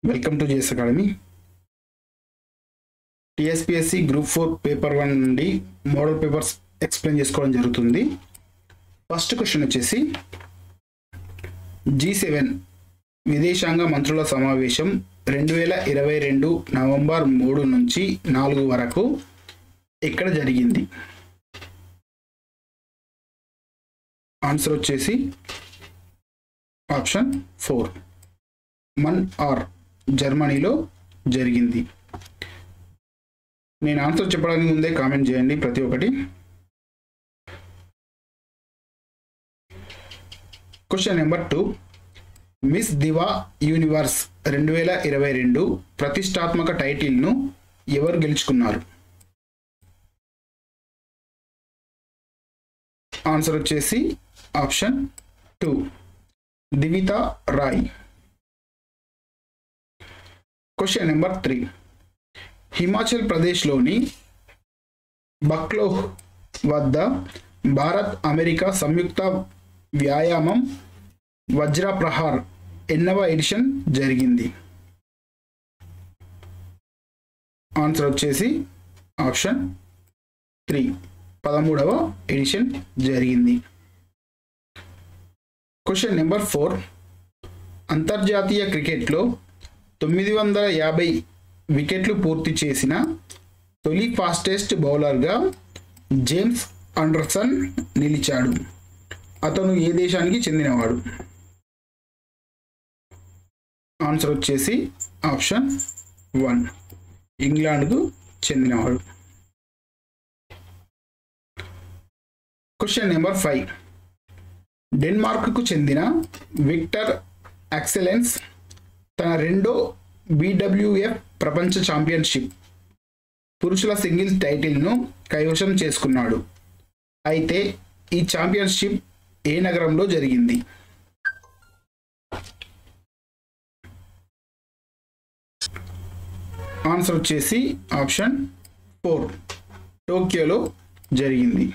welcome to JS academy TSPSC group four paper one నుండి model papers explain చేసుకోవడం జరుగుతుంది first question వచ్చేసి G seven విదేశాంగ మంత్రుల సమావేశం రెండు వేల ఇరవై రెండు నవంబర్ మూడు నుంచి నాలుగు వరకు ఎక్కడ జరిగింది ఆన్సర్ వచ్చేసి ఆప్షన్ ఫోర్ మన్ ఆర్ జర్మనీలో జరిగింది నేను ఆన్సర్ చెప్పడానికి ముందే కామెంట్ చేయండి ప్రతి ఒక్కటి question number two Miss Diva Universe రెండు వేల ఇరవై రెండు ప్రతిష్టాత్మక టైటిల్ను ఎవరు గెలుచుకున్నారు ఆన్సర్ వచ్చేసి option two Divita Rai question number three Himachal ప్రదేశ్లోని బక్లోహ్ వద్ద భారత్ అమెరికా సంయుక్త వ్యాయామం వజ్ర ప్రహార్ ఎన్నవ ఎడిషన్ జరిగింది ఆన్సర్ వచ్చేసి ఆప్షన్ త్రీ పదమూడవ ఎడిషన్ జరిగింది క్వశ్చన్ నెంబర్ ఫోర్ అంతర్జాతీయ క్రికెట్లో తొమ్మిది వందల యాభై వికెట్లు పూర్తి చేసిన తొలి ఫాస్టెస్ట్ బౌలర్గా జేమ్స్ అండర్సన్ నిలిచాడు అతను ఏ దేశానికి చెందినవాడు ఆన్సర్ వచ్చేసి ఆప్షన్ వన్ ఇంగ్లాండ్కు చెందినవాడు క్వశ్చన్ నెంబర్ ఫైవ్ డెన్మార్క్కు చెందిన విక్టర్ ఎక్సలెన్స్ తన రెండో బీడబ్ల్యూఎఫ్ ప్రపంచ ఛాంపియన్షిప్ పురుషుల సింగిల్స్ టైటిల్ను కైవశం చేసుకున్నాడు అయితే ఈ ఛాంపియన్షిప్ ఏ నగరంలో జరిగింది ఆన్సర్ వచ్చేసి ఆప్షన్ ఫోర్ టోక్యోలో జరిగింది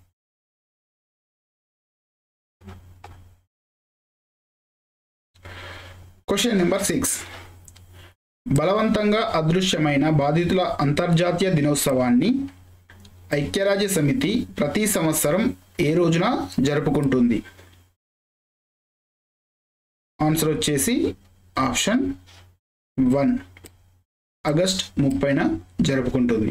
క్వశ్చన్ నెంబర్ సిక్స్ బలవంతంగా అదృశ్యమైన బాధితుల అంతర్జాతీయ దినోత్సవాన్ని ఐక్యరాజ్య సమితి ప్రతి సంవత్సరం ఏ రోజున జరుపుకుంటుంది ఆన్సర్ వచ్చేసి ఆప్షన్ వన్ ఆగస్ట్ ముప్పైన జరుపుకుంటుంది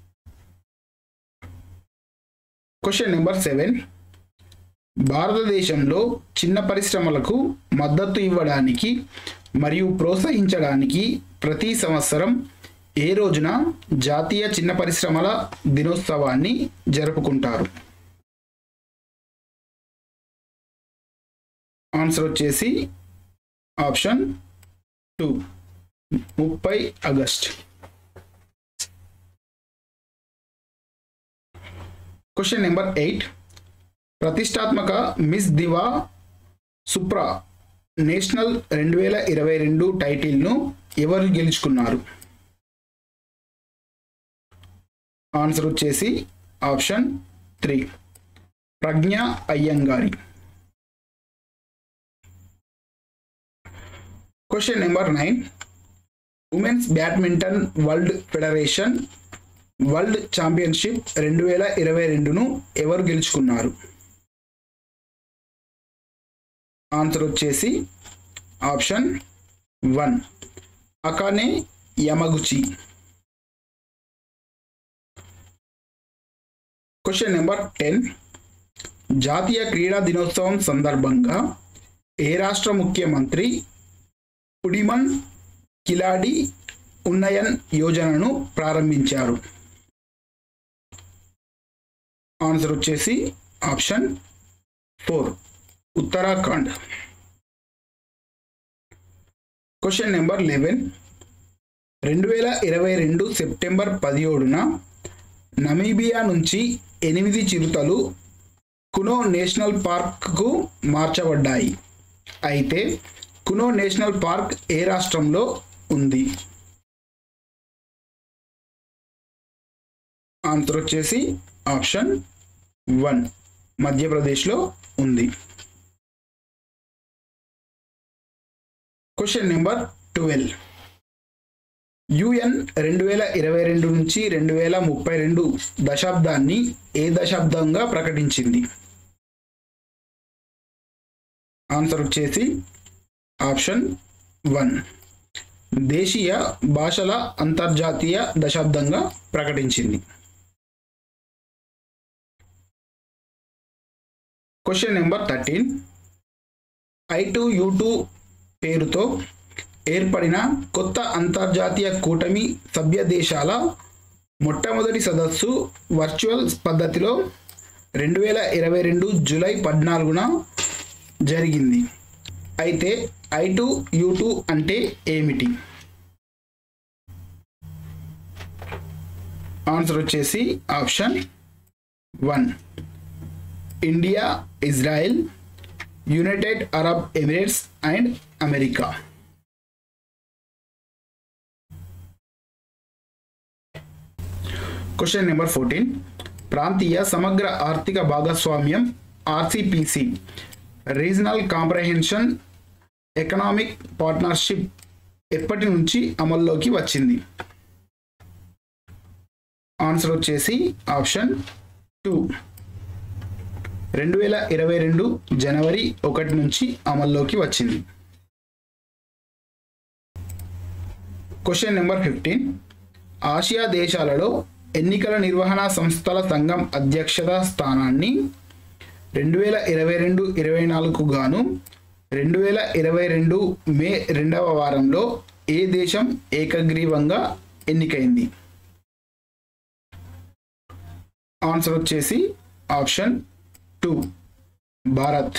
క్వశ్చన్ నెంబర్ సెవెన్ భారతదేశంలో చిన్న పరిశ్రమలకు మద్దతు ఇవ్వడానికి మరియు ప్రోత్సహించడానికి ప్రతి సంవత్సరం ఏ రోజున జాతీయ చిన్న పరిశ్రమల దినోత్సవాన్ని జరుపుకుంటారు ఆన్సర్ వచ్చేసి ఆప్షన్ టూ ముప్పై ఆగస్ట్ క్వశ్చన్ నెంబర్ ఎయిట్ ప్రతిష్టాత్మక మిస్ దివా సుప్రా నేషనల్ రెండు వేల ఇరవై రెండు టైటిల్ను ఎవరు గెలుచుకున్నారు ఆన్సర్ వచ్చేసి option three Pragya Ayyangari question number nine women's badminton world federation world championship రెండు వేల ఇరవై రెండును ఎవరు గెలుచుకున్నారు ఆన్సర్ వచ్చేసి option one Akane Yamaguchi question number ten జాతీయ క్రీడా దినోత్సవం సందర్భంగా ఏ రాష్ట్ర ముఖ్యమంత్రి పుడిమన్ కిలాడి ఉన్నయన్ యోజనను ప్రారంభించారు ఆన్సర్ వచ్చేసి option four Uttarakhand question number eleven రెండు వేల ఇరవై రెండు సెప్టెంబర్ పదిహేడున నమీబియా నుంచి ఎనిమిది చిరుతలు కునో నేషనల్ పార్క్కు మార్చబడ్డాయి అయితే కునో నేషనల్ పార్క్ ఏ రాష్ట్రంలో ఉంది ఆన్సర్ వచ్చేసి ఆప్షన్ వన్ మధ్యప్రదేశ్లో ఉంది క్వశ్చన్ నెంబర్ ట్వెల్వ్ యుఎన్ రెండు వేల ఇరవై రెండు నుంచి రెండు వేల ముప్పై రెండు దశాబ్దాన్ని ఏ దశాబ్దంగా ప్రకటించింది ఆన్సర్ వచ్చేసి ఆప్షన్ వన్ దేశీయ భాషల అంతర్జాతీయ దశాబ్దంగా ప్రకటించింది question number thirteen I two U two పేరుతో ఏర్పడిన కొత్త అంతర్జాతీయ కూటమి సభ్య దేశాల మొట్టమొదటి సదస్సు వర్చువల్ పద్ధతిలో రెండు వేల ఇరవై రెండు జూలై పద్నాలుగున జరిగింది అయితే ఐ టు యూ టూ అంటే ఏమిటి ఆన్సర్ వచ్చేసి option one India Israel United Arab Emirates and America question number fourteen ప్రాంతీయ సమగ్ర ఆర్థిక భాగస్వామ్యం RCPC regional comprehension economic partnership ఎప్పటి నుంచి అమల్లోకి వచ్చింది ఆన్సర్ వచ్చేసి ఆప్షన్ టూ రెండు వేల ఇరవై రెండు జనవరి ఒకటి నుంచి అమల్లోకి వచ్చింది క్వశ్చన్ నెంబర్ ఫిఫ్టీన్ ఆసియా దేశాలలో ఎన్నికల నిర్వహణ సంస్థల సంఘం అధ్యక్షత స్థానాన్ని రెండు వేల ఇరవై రెండు ఇరవై నాలుగు గాను రెండు వేల ఇరవై రెండు మే రెండవ వారంలో ఏ దేశం ఏకగ్రీవంగా ఎన్నికైంది ఆన్సర్ వచ్చేసి option two Bharat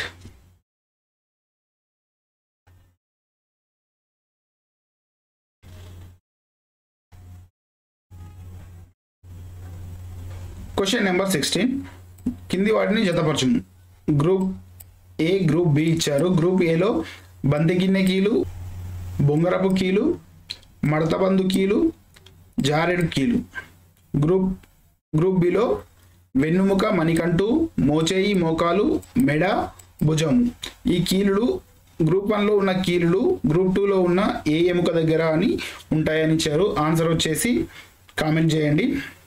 question number sixteen కింది వాటిని జతపరచుము గ్రూప్ ఏ గ్రూప్ బి ఇచ్చారు గ్రూప్ ఏలో బందిగిన్నె కీలు బొంగరపు కీలు మడతబందు కీలు జారెడు కీలు గ్రూప్ గ్రూప్ బిలో వెన్నుముక మణికంటు మోచేయి మోకాలు మెడ భుజం ఈ కీలులు గ్రూప్ వన్లో ఉన్న కీలులు గ్రూప్ టూలో ఉన్న ఏ ఎముక దగ్గర అని ఉంటాయని ఇచ్చారు ఆన్సర్ వచ్చేసి కామెంట్ చేయండి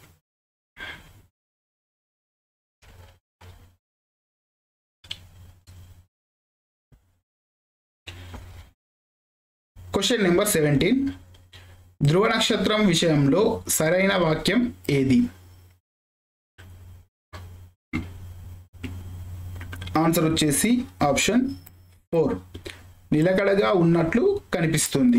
క్వశ్చన్ నెంబర్ సెవెంటీన్ ధ్రువ నక్షత్రం విషయంలో సరైన వాక్యం ఏది ఆన్సర్ వచ్చేసి ఆప్షన్ ఫోర్ నిలకడగా ఉన్నట్లు కనిపిస్తుంది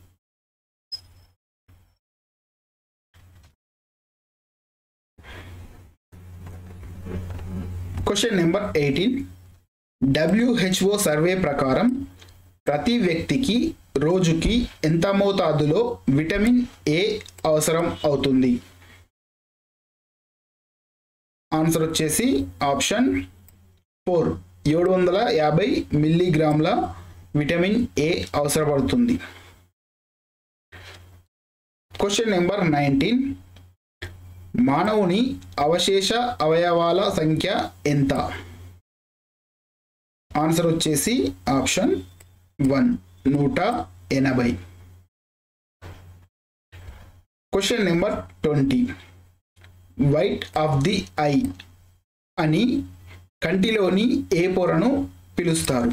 question number eighteen WHO survey ప్రకారం ప్రతి వ్యక్తికి రోజుకి ఎంత మోతాదులో విటమిన్ ఏ అవసరం అవుతుంది ఆన్సర్ వచ్చేసి ఆప్షన్ ఫోర్ ఏడు వందల యాభై మిల్లీగ్రాముల విటమిన్ ఏ అవసరపడుతుంది క్వశ్చన్ నెంబర్ నైన్టీన్ మానవుని అవశేష అవయవాల సంఖ్య ఎంత ఆన్సర్ వచ్చేసి ఆప్షన్ వన్ నూట ఎనభై question number twenty white of the eye అని కంటిలోని ఏ పొరను పిలుస్తారు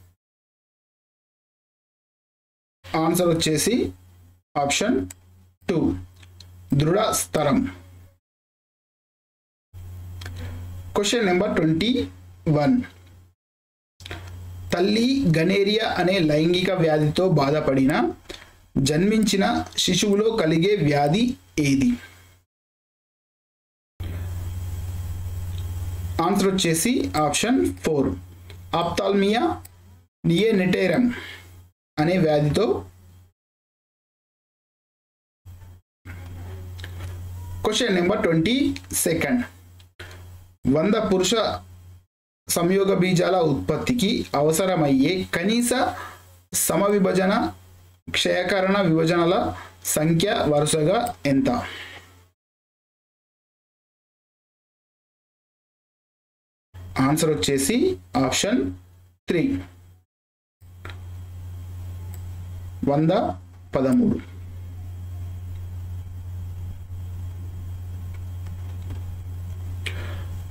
ఆన్సర్ వచ్చేసి ఆప్షన్ టూ దృఢ స్తరం క్వశ్చన్ నెంబర్ ట్వంటీ వన్ తల్లి గనేరియా అనే లైంగిక వ్యాధితో బాధపడిన జన్మించిన శిశువులో కలిగే వ్యాధి ఏది ఆన్సర్ వచ్చేసి ఆప్షన్ ఫోర్ ఆప్తాల్మియా నియేనెటేరం అనే వ్యాధితో క్వశ్చన్ నెంబర్ ట్వంటీ సెకండ్ వంద పురుష సంయోగ బీజాల ఉత్పత్తికి అవసరమయ్యే కనీస సమవిభజన క్షయకరణ విభజనల సంఖ్య వరుసగా ఎంత ఆన్సర్ వచ్చేసి ఆప్షన్ త్రీ వంద పదమూడు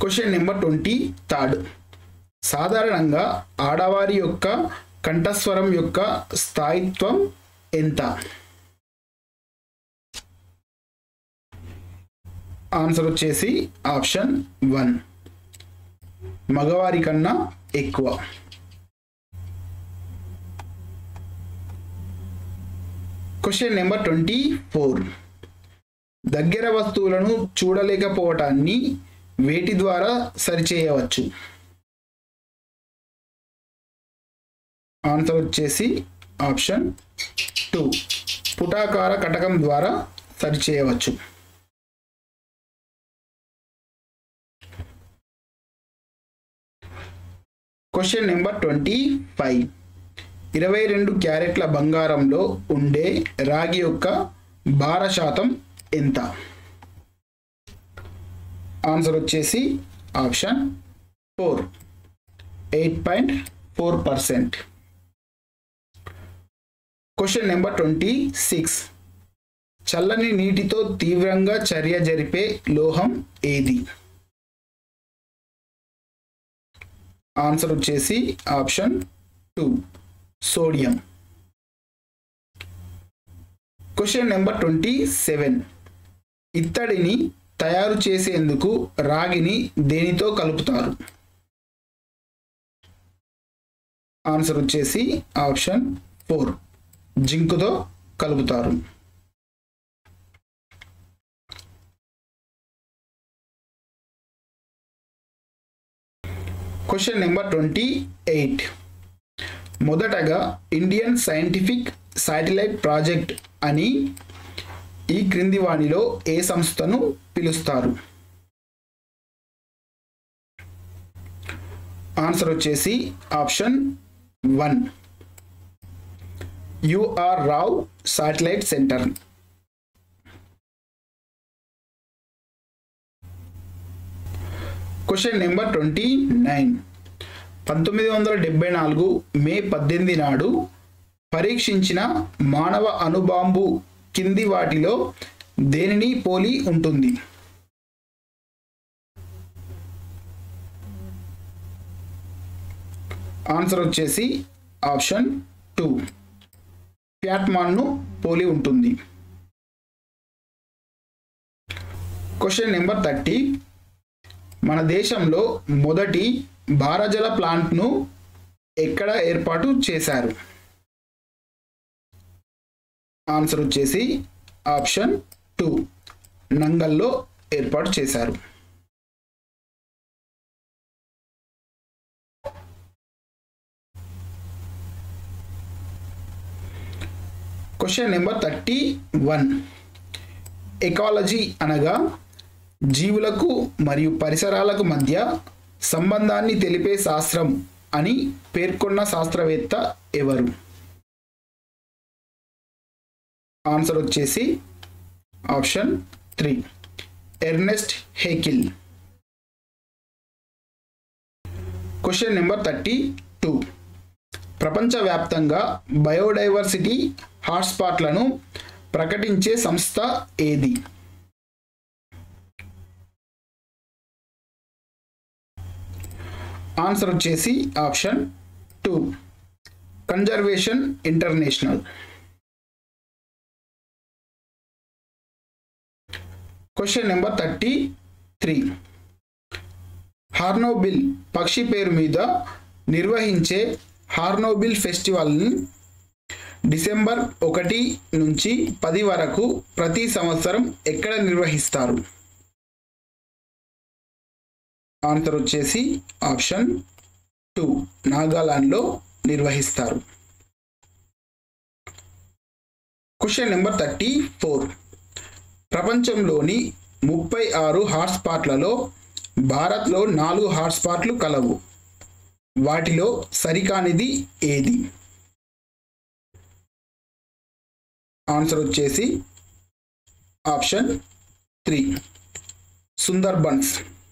క్వశ్చన్ నెంబర్ ట్వంటీ థర్డ్ సాధారణంగా ఆడవారి యొక్క కంఠస్వరం యొక్క స్థాయిత్వం ఎంత ఆన్సర్ వచ్చేసి ఆప్షన్ వన్ మగవారి కన్నా ఎక్కువ క్వశ్చన్ నెంబర్ ట్వంటీ ఫోర్ దగ్గర వస్తువులను చూడలేకపోవటాన్ని వేటి ద్వారా సరిచేయవచ్చు ఆన్సర్ వచ్చేసి ఆప్షన్ టూ పుటాకార కటకం ద్వారా సరిచేయవచ్చు క్వశ్చన్ నెంబర్ ట్వంటీ ఫైవ్ ఇరవై రెండు క్యారెట్ల బంగారంలో ఉండే రాగి యొక్క భార శాతం ఎంత ఆన్సర్ వచ్చేసి option four eight point four percent question number twenty six చల్లని నీటితో తీవ్రంగా చర్య జరిపే లోహం ఏది ఆన్సర్ వచ్చేసి option two sodium question number twenty seven ఇత్తడిని తయారు చేసేందుకు రాగిని దేనితో కలుపుతారు ఆన్సర్ వచ్చేసి ఆప్షన్ ఫోర్ జింకుతో కలుపుతారు క్వశ్చన్ నెంబర్ ట్వంటీ ఎయిట్ మొదటగా ఇండియన్ సైంటిఫిక్ శాటిలైట్ ప్రాజెక్ట్ అని ఈ క్రింది వాణిలో ఏ సంస్థను పిలుస్తారు ఆన్సర్ వచ్చేసి option one U R Rao satellite centre question number twenty nine పంతొమ్మిది వందల డెబ్బై నాలుగు మే పద్దెనిమిది నాడు పరీక్షించిన మానవ అణుబాంబు కింది వాటిలో దేనిని పోలి ఉంటుంది ఆన్సర్ వచ్చేసి ఆప్షన్ టూ ప్యాట్మాన్ను పోలి ఉంటుంది క్వశ్చన్ నెంబర్ థర్టీ మన దేశంలో మొదటి భారజల ప్లాంట్ను ఎక్కడ ఏర్పాటు చేశారు ఆన్సర్ వచ్చేసి ఆప్షన్ టూ నంగల్లో ఏర్పాటు చేశారు question number thirty one ecology అనగా జీవులకు మరియు పరిసరాలకు మధ్య సంబంధాన్ని తెలిపే శాస్త్రం అని పేర్కొన్న శాస్త్రవేత్త ఎవరు ఆన్సర్ వచ్చేసి option three Ernest Haeckel question number thirty two ప్రపంచవ్యాప్తంగా బయోడైవర్సిటీ హాట్స్పాట్లను ప్రకటించే సంస్థ ఏది ఆన్సర్ వచ్చేసి option two conservation international question number thirty three hornbill పక్షి పేరు మీద నిర్వహించే హార్నోబిల్ ఫెస్టివల్ని డిసెంబర్ ఒకటి నుంచి పది వరకు ప్రతి సంవత్సరం ఎక్కడ నిర్వహిస్తారు ఆన్సర్ వచ్చేసి ఆప్షన్ టూ నాగాలాండ్లో నిర్వహిస్తారు క్వశ్చన్ నెంబర్ థర్టీ ఫోర్ ప్రపంచంలోని ముప్పై ఆరు హాట్స్పాట్లలో భారత్లో నాలుగు హాట్స్పాట్లు కలవు వాటిలో సరికానిది ఏది ఆన్సర్ వచ్చేసి option three Sundarbans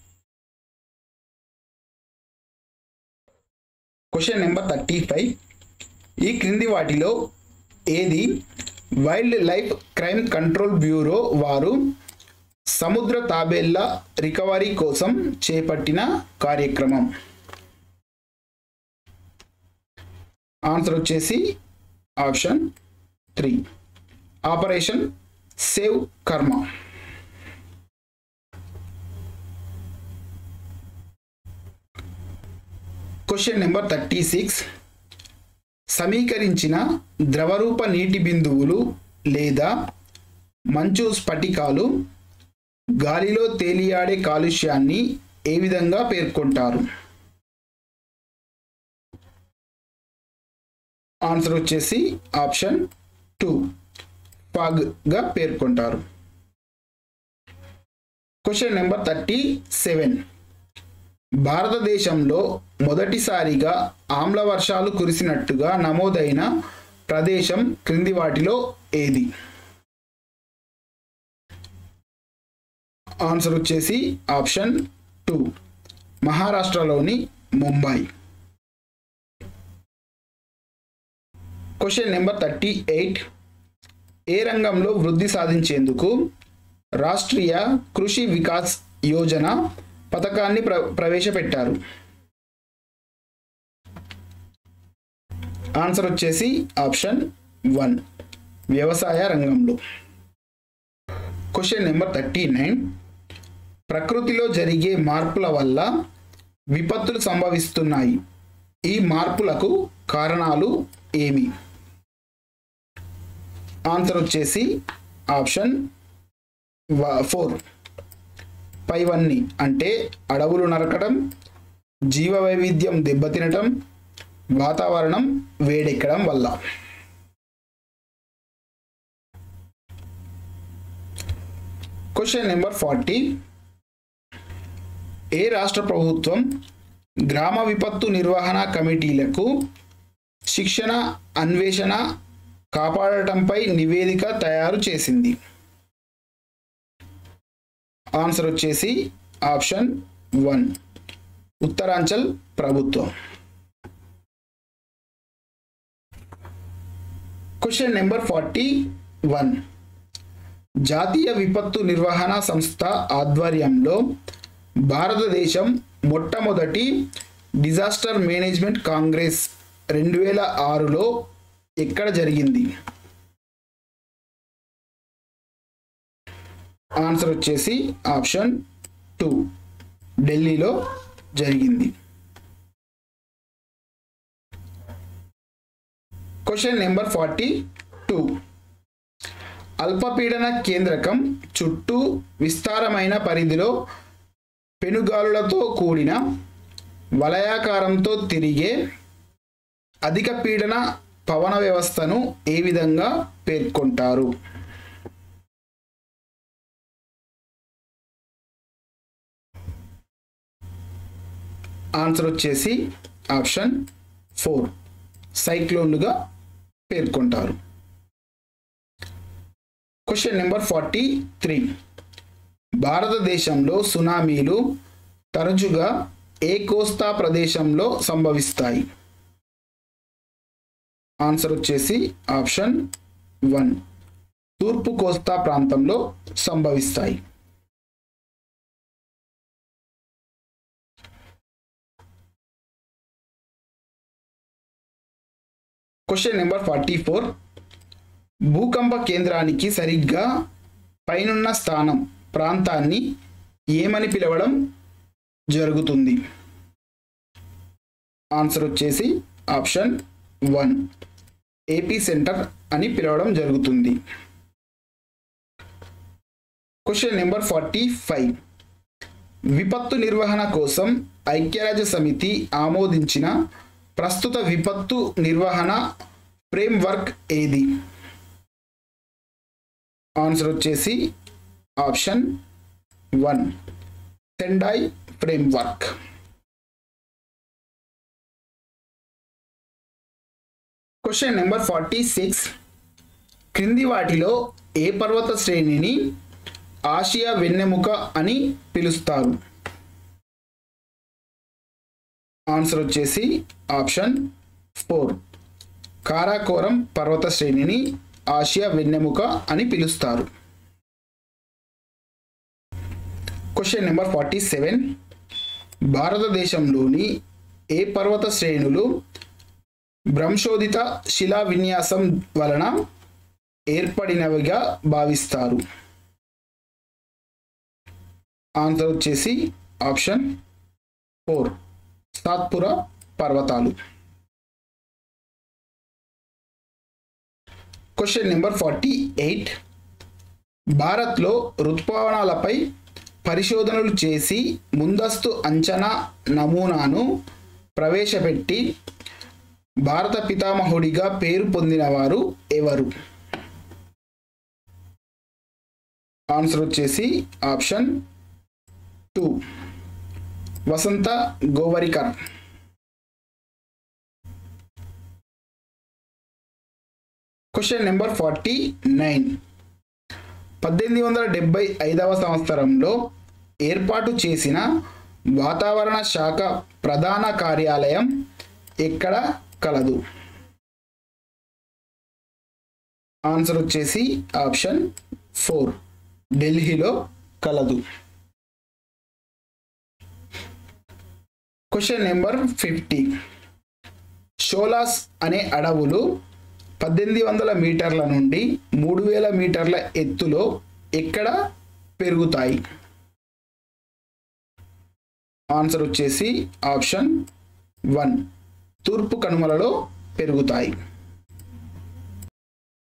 question number thirty five ఈ క్రింది వాటిలో ఏది wildlife crime control bureau వారు సముద్ర తాబేళ్ల రికవరీ కోసం చేపట్టిన కార్యక్రమం ఆన్సర్ వచ్చేసి option three operation save Karma question number thirty six సమీకరించిన ద్రవరూప నీటి బిందువులు లేదా మంచు స్ఫటికాలు గాలిలో తేలియాడే కాలుష్యాన్ని ఏ విధంగా పేర్కొంటారు ఆన్సర్ వచ్చేసి ఆప్షన్ టూ ఫాగ్గా పేర్కొంటారు క్వశ్చన్ నెంబర్ థర్టీ సెవెన్ భారతదేశంలో మొదటిసారిగా ఆమ్ల వర్షాలు కురిసినట్టుగా నమోదైన ప్రదేశం క్రింది వాటిలో ఏది ఆన్సర్ వచ్చేసి ఆప్షన్ టూ మహారాష్ట్రలోని Mumbai question number thirty eight ఏ రంగంలో వృద్ధి సాధించేందుకు రాష్ట్రీయ కృషి వికాస్ యోజన పథకాన్ని ప్ర ప్రవేశపెట్టారు ఆన్సర్ వచ్చేసి ఆప్షన్ వన్ వ్యవసాయ రంగంలో క్వశ్చన్ నెంబర్ థర్టీ నైన్ ప్రకృతిలో జరిగే మార్పుల వల్ల విపత్తులు సంభవిస్తున్నాయి ఈ మార్పులకు కారణాలు ఏమి ఆన్సర్ వచ్చేసి ఆప్షన్ ఫోర్ పైవన్నీ అంటే అడవులు నరకడం జీవ వైవిధ్యం దెబ్బతినటం వాతావరణం వేడెక్కడం వల్ల క్వశ్చన్ నెంబర్ ఫార్టీ ఏ రాష్ట్ర ప్రభుత్వం గ్రామ విపత్తు నిర్వహణ కమిటీలకు శిక్షణ అన్వేషణ కాపాడటంపై నివేదిక తయారు చేసింది ఆన్సర్ వచ్చేసి ఆప్షన్ వన్ ఉత్తరాంచల్ ప్రభుత్వం క్వశ్చన్ నెంబర్ ఫార్టీ వన్ జాతీయ విపత్తు నిర్వహణ సంస్థ ఆధ్వర్యంలో భారతదేశం మొట్టమొదటి డిజాస్టర్ మేనేజ్మెంట్ కాంగ్రెస్ రెండు వేల ఆరులో ఎక్కడ జరిగింది ఆన్సర్ వచ్చేసి ఆప్షన్ టూ ఢిల్లీలో జరిగింది క్వశ్చన్ నెంబర్ ఫార్టీ టూ అల్పపీడన కేంద్రకం చుట్టూ విస్తారమైన పరిధిలో పెనుగాలులతో కూడిన వలయాకారంతో తిరిగే అధిక పీడన పవన వ్యవస్థను ఏ విధంగా పేర్కొంటారు ఆన్సర్ వచ్చేసి ఆప్షన్ ఫోర్ సైక్లోన్లుగా పేర్కొంటారు క్వశ్చన్ నెంబర్ ఫార్టీ త్రీ భారతదేశంలో సునామీలు తరచుగా ఏ కోస్తా ప్రదేశంలో సంభవిస్తాయి ఆన్సర్ వచ్చేసి ఆప్షన్ వన్ తూర్పు కోస్తా ప్రాంతంలో సంభవిస్తాయి క్వశ్చన్ నెంబర్ ఫార్టీ ఫోర్ భూకంప కేంద్రానికి సరిగ్గా పైనున్న స్థానం ప్రాంతాన్ని ఏమని పిలవడం జరుగుతుంది ఆన్సర్ వచ్చేసి ఆప్షన్ వన్ ఏపీ సెంటర్ అని పిలవడం జరుగుతుంది క్వశ్చన్ నెంబర్ ఫార్టీ ఫైవ్ విపత్తు నిర్వహణ కోసం ఐక్యరాజ్య సమితి ఆమోదించిన ప్రస్తుత విపత్తు నిర్వహణ ఫ్రేమ్వర్క్ ఏది ఆన్సర్ వచ్చేసి option one Sendai framework question number forty six క్రింది వాటిలో ఏ పర్వత శ్రేణిని ఆసియా వెన్నెముక అని పిలుస్తారు ఆన్సర్ వచ్చేసి ఆప్షన్ ఫోర్ కారాకోరం పర్వత శ్రేణిని ఆసియా వెన్నెముక అని పిలుస్తారు క్వశ్చన్ నెంబర్ ఫార్టీ సెవెన్ భారతదేశంలోని ఏ పర్వత శ్రేణులు భ్రంశోదిత శిలా విన్యాసం వలన ఏర్పడినవిగా భావిస్తారు ఆన్సర్ వచ్చేసి ఆప్షన్ ఫోర్ సాత్పుర పర్వతాలు క్వశ్చన్ నెంబర్ ఫార్టీ ఎయిట్ భారత్లో ఋతుపవనాలపై పరిశోధనలు చేసి ముందస్తు అంచనా నమూనాను ప్రవేశపెట్టి భారత పితామహుడిగా పేరు పొందినవారు ఎవరు ఆన్సర్ వచ్చేసి option two Vasant Gowariker question number forty nine పద్దెనిమిది వందల డెబ్బై ఐదవ సంవత్సరంలో ఏర్పాటు చేసిన వాతావరణ శాఖ ప్రధాన కార్యాలయం ఎక్కడ కలదు ఆన్సర్ వచ్చేసి ఆప్షన్ ఫోర్ ఢిల్లీలో కలదు క్వశ్చన్ నెంబర్ ఫిఫ్టీ షోలాస్ అనే అడవులు పద్దెనిమిది వందల మీటర్ల నుండి మూడు వేల మీటర్ల ఎత్తులో ఎక్కడ పెరుగుతాయి ఆన్సర్ వచ్చేసి ఆప్షన్ వన్ తూర్పు కనుమలలో పెరుగుతాయి